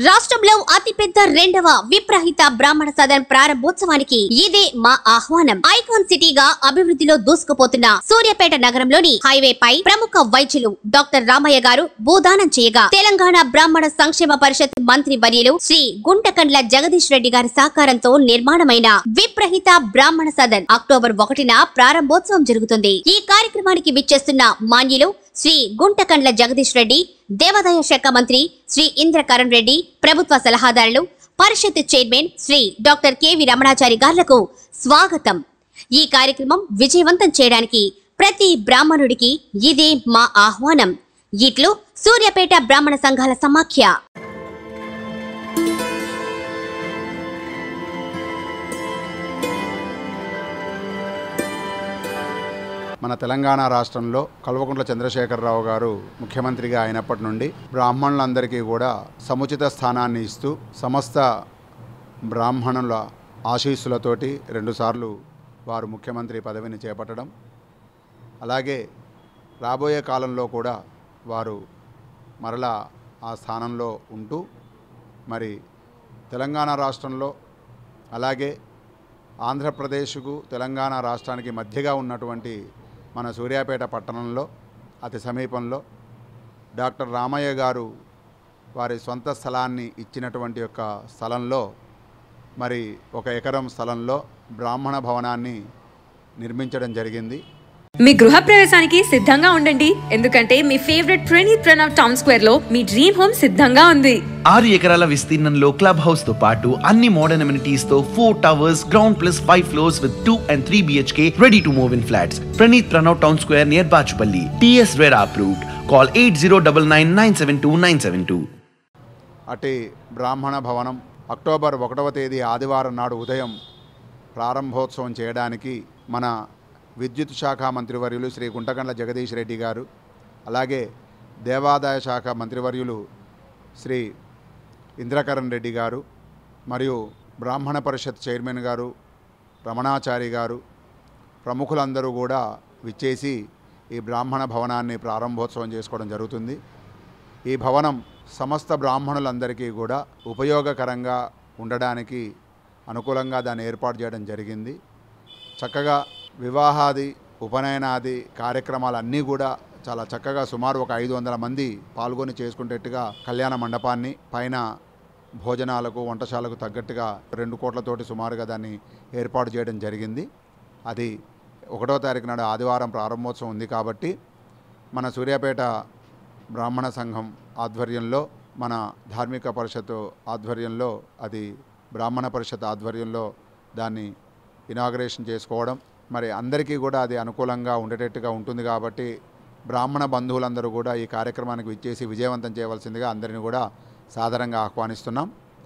రాష్ట్రంలో అతిపెద్ద రెండవ విప్రహిత బ్రాహ్మణ సదన్ ప్రారంభోత్సవానికి ఇదే మా ఆహ్వానం ఐకాన్ సిటీగా అభివృద్ధిలో దూసుకుపోతున్న సూర్యాపేట నగరంలోని హైవే పై ప్రముఖ వైద్యులు డాక్టర్ రామయ్య గారు భూదానం చేయగా తెలంగాణ బ్రాహ్మణ సంక్షేమ పరిషత్ మంత్రి వర్యులు శ్రీ గుంటకండ్ల జగదీష్ రెడ్డి గారి సహకారంతో నిర్మాణమైన విప్రహిత బ్రాహ్మణ సదన్ అక్టోబర్ ఒకటిన ప్రారంభోత్సవం జరుగుతుంది ఈ కార్యక్రమానికి విచ్చేస్తున్న మాన్యులు శ్రీ గుంటకండ్ల జగదీష్ రెడ్డి దేవాదాయ శాఖ మంత్రి శ్రీ ఇంద్రకరణ్ రెడ్డి ప్రభుత్వ సలహాదారులు పరిషత్ chairman Shri doctor KV Ramanachari గార్లకు స్వాగతం ఈ కార్యక్రమం విజయవంతం చేయడానికి ప్రతి బ్రాహ్మణుడికి ఇదే మా ఆహ్వానం ఇట్లు సూర్యాపేట బ్రాహ్మణ సంఘాల సమాఖ్య మన తెలంగాణ రాష్ట్రంలో కల్వకుంట్ల చంద్రశేఖరరావు గారు ముఖ్యమంత్రిగా అయినప్పటి నుండి బ్రాహ్మణులందరికీ కూడా సముచిత స్థానాన్ని ఇస్తూ సమస్త బ్రాహ్మణుల ఆశీస్సులతోటి రెండుసార్లు వారు ముఖ్యమంత్రి పదవిని చేపట్టడం అలాగే రాబోయే కాలంలో కూడా వారు మరలా ఆ స్థానంలో ఉంటూ మరి తెలంగాణ రాష్ట్రంలో అలాగే ఆంధ్రప్రదేశ్కు తెలంగాణ రాష్ట్రానికి మధ్యగా ఉన్నటువంటి మన సూర్యాపేట పట్టణంలో అతి సమీపంలో డాక్టర్ రామయ్య గారు వారి సొంత స్థలాన్ని ఇచ్చినటువంటి యొక్క స్థలంలో మరి ఒక ఎకరం స్థలంలో బ్రాహ్మణ భవనాన్ని నిర్మించడం జరిగింది మీ గృహ ప్రవేశానికి సిద్ధంగా ఉండండి ఎందుకంటే మీ favourite Praneeth Pranav town square లో మీ డ్రీమ్ హోమ్ సిద్ధంగా ఉంది ఆరు ఎకరాల విస్తీర్ణంలో క్లబ్ హౌస్ తో పాటు అన్ని మోడర్న్ అమ్యూనిటీస్ తో four towers ground plus five floors with two and three BHK ready to move in flats Praneeth Pranav town square near Bachupally TS RERA approved call eight zero double nine nine seven two nine seven two అటు బ్రాహ్మణ భవనం October ఒకటవ తేదీ ఆదివారం నాడు ఉదయం ప్రారంభోత్సవం చేయడానికి మన విద్యుత్ శాఖ మంత్రివర్యులు శ్రీ గుంటకండ్ల జగదీష్ రెడ్డి గారు అలాగే దేవాదాయ శాఖ మంత్రివర్యులు శ్రీ ఇంద్రకరణ్ రెడ్డి గారు మరియు బ్రాహ్మణ పరిషత్ చైర్మన్ గారు రమణాచారి గారు ప్రముఖులందరూ కూడా విచ్చేసి ఈ బ్రాహ్మణ భవనాన్ని ప్రారంభోత్సవం చేసుకోవడం జరుగుతుంది ఈ భవనం సమస్త బ్రాహ్మణులందరికీ కూడా ఉపయోగకరంగా ఉండడానికి అనుకూలంగా దాన్ని ఏర్పాటు చేయడం జరిగింది చక్కగా వివాహాది ఉపనయనాది కార్యక్రమాలన్నీ కూడా చాలా చక్కగా సుమారు ఒక ఐదు వందల మంది పాల్గొని చేసుకునేట్టుగా కళ్యాణ మండపాన్ని పైన భోజనాలకు వంటశాలకు తగ్గట్టుగా రెండు కోట్లతోటి సుమారుగా దాన్ని ఏర్పాటు చేయడం జరిగింది అది ఒకటో తారీఖు నాడు ఆదివారం ప్రారంభోత్సవం ఉంది కాబట్టి మన సూర్యాపేట బ్రాహ్మణ సంఘం ఆధ్వర్యంలో మన ధార్మిక పరిషత్ ఆధ్వర్యంలో అది బ్రాహ్మణ పరిషత్ ఆధ్వర్యంలో దాన్ని ఇనాగరేషన్ చేసుకోవడం మరి అందరికీ కూడా అది అనుకూలంగా ఉండేటట్టుగా ఉంటుంది కాబట్టి బ్రాహ్మణ బంధువులందరూ కూడా ఈ కార్యక్రమానికి విచ్చేసి విజయవంతం చేయవలసిందిగా అందరిని కూడా సాదరంగా ఆహ్వానిస్తున్నాం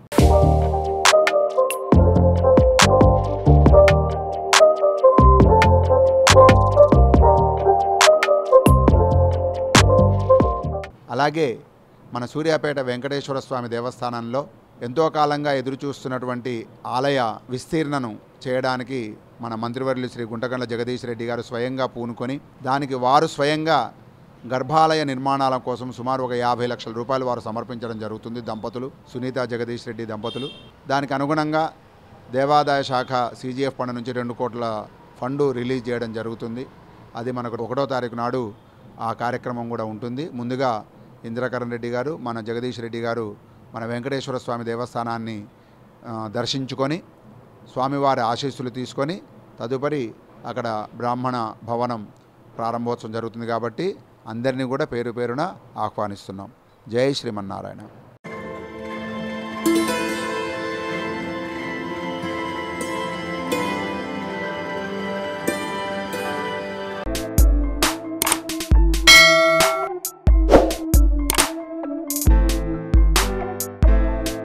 అలాగే మన సూర్యాపేట వెంకటేశ్వర స్వామి దేవస్థానంలో ఎంతో కాలంగా ఎదురు చూస్తున్నటువంటి ఆలయ విస్తీర్ణను చేయడానికి మన మంత్రివర్యులు శ్రీ గుంటకండ్ల జగదీష్ రెడ్డి గారు స్వయంగా పూనుకొని దానికి వారు స్వయంగా గర్భాలయ నిర్మాణాల కోసం సుమారు ఒక యాభై లక్షల రూపాయలు వారు సమర్పించడం జరుగుతుంది దంపతులు సునీత జగదీష్ రెడ్డి దంపతులు దానికి అనుగుణంగా దేవాదాయ శాఖ సీజీఎఫ్ ఫండ్ నుంచి రెండు కోట్ల ఫండు రిలీజ్ చేయడం జరుగుతుంది అది మనకు ఒకటో తారీఖు నాడు ఆ కార్యక్రమం కూడా ఉంటుంది ముందుగా ఇంద్రకరణ్ రెడ్డి గారు మన జగదీష్ రెడ్డి గారు మన వెంకటేశ్వర స్వామి దేవస్థానాన్ని ఆ, దర్శించుకొని స్వామివారి ఆశీస్సులు తీసుకొని తదుపరి అక్కడ బ్రాహ్మణ భవనం ప్రారంభోత్సవం జరుగుతుంది కాబట్టి అందరినీ కూడా పేరు పేరున ఆహ్వానిస్తున్నాం జై శ్రీమన్నారాయణ